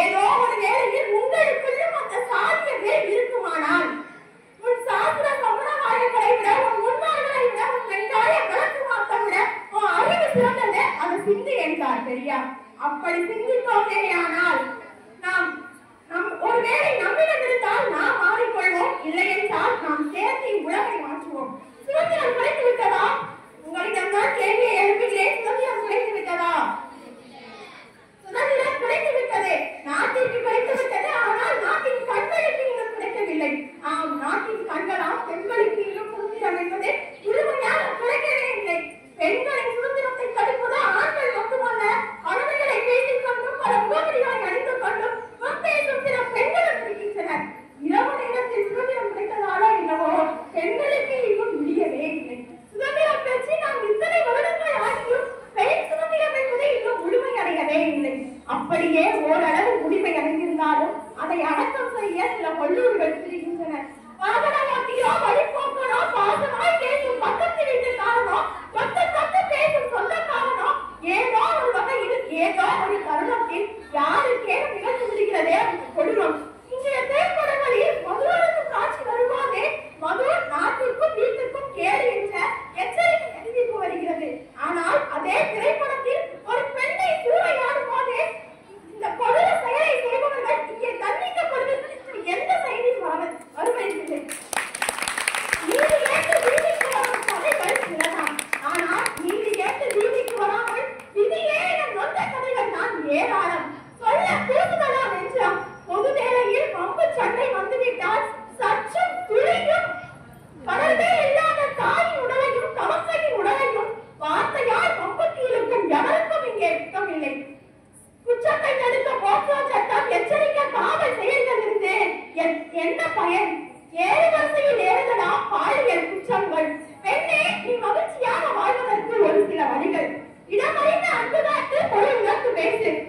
ஏதோ ஒரு வேளையில் உங்களுக்குள்ளும் அந்த சாத்தியமே இருக்குமானால் உன் சாஸ்திர சமுதாயங்களை விட உன் முன்னோர்களை விட உன் வெங்காய விளக்கு மாத்தம் விட உன் அறிவு சிறந்தது அது சிந்தி என்றார் பெரியார் அப்படி சிந்தித்தோமேயானால் நாம் நம் ஒருவேளை நம்மிடம் இருந்தால் நாம் மாறிக்கொள்வோம் இல்லை என்றால் நாம் சேர்த்து உலகை மாற்றுவோம் சுதந்திரம் கிடைத்து விட்டதா உங்களிடம் தான் கேள்வியை எழுப்புகிறேன் சுதந்திரம் கிடைத்து விட்டதா சுதந்திரம் கிடைத்து விட்டது நாட்டிற்கு கிடைத்து விட்டது ஆனால் நாட்டின் கண்களுக்கு இன்னும் கிடைக்கவில்லை ஆம் நாட்டின் கண்களாம் பெண்களுக்கு இன்னும் சுதந்திரம் என்பது முழுமையாக கிடைக்கவே இல்லை பெண்களின் சுதந்திரத்தை தடுப்பது ஆண்கள் மட்டுமல்ல கணவர்களை பேசிக் கொண்டும் பல முகமதிகளை அடித்துக் கொண்டும் மக்கள் சுதந்திரம் பெண்களும் இருக்கின்றனர் இரவு நேரத்தில் சுதந்திரம் கிடைத்ததாலோ என்னவோ பெண்களுக்கு இன்னும் முடியவே இல்லை சுதந்திரம் பெற்று நாம் இத்தனை வருடங்கள் ஆகியும் பெண் சுதந்திரம் என்பது இன்னும் முழுமையடையவே இல்லை அப்படியே ஓரளவு முழுமை அடைந்திருந்தாலும் அதை அடக்கம் செய்ய சில வல்லூர்கள் திரிகின்றனர் வாகனமாட்டியோ வழிபோக்கனோ பாசமாய் பேசும் பக்கத்து வீட்டுக்காரனோ தொட்டு தொட்டு பேசும் சொந்தக்காரனோ ஏதோ ஒரு வகையில் ஏதோ ஒரு தருணத்தில் யாருக்கேனும் நிகழ்ந்து விடுகிறதே அந்த கொடூரம் இன்றைய திரைப்படங்களில் மதுரனுக்கு காட்சி வரும்போதே மது நாட்டிற்கும் வீட்டிற்கும் கேடு என்ற எச்சரிக்கை அறிவிப்பு வருகிறது ஆனால் அதே திரைப்படத்தில் ஒரு பெண்ணை சூறையாடும் போதே இந்த கொடூர செயலை செய்பவர்கள் இங்கே தண்டிக்கப்படுவதற்கு எந்த செய்தியும் வர- வருவதில்லை நீதி கேட்டு வீதிக்கு வரும் கதைகள் சிலதான். ஆனால் நீதி கேட்டு வீதிக்கு வராமல் விதியே என நொந்த கதைகள் தான் ஏராளம். சொல்ல கூசுதலா நெஞ்சம். பொது வேளையில் வம்பு சண்டை வந்துவிட்டால் சற்றும் துளியும் கடலே இல்லாத தாயின் உடலையும் தவசையின் உடலையும் வார்த்தையால் வம்புக்கு இழுக்கும் எவருக்கும் இங்கே வெட்கமில்லை. குற்றத்தை தடுக்க போக்சோ சட்டம் எச்சரிக்க காவல் செயல்கள் இருந்து என்- என்ன பயன் ஏழு வரிசையில் ஏறுதலாம் பாலியல் குற்றங்கள் பெண்ணே நீ மகிழ்ச்சியாக வாழ்வதற்கு ஒரு சில வழிகள் இடமறிந்த அன்பு காட்டு பொருள் உணர்ந்து பேசு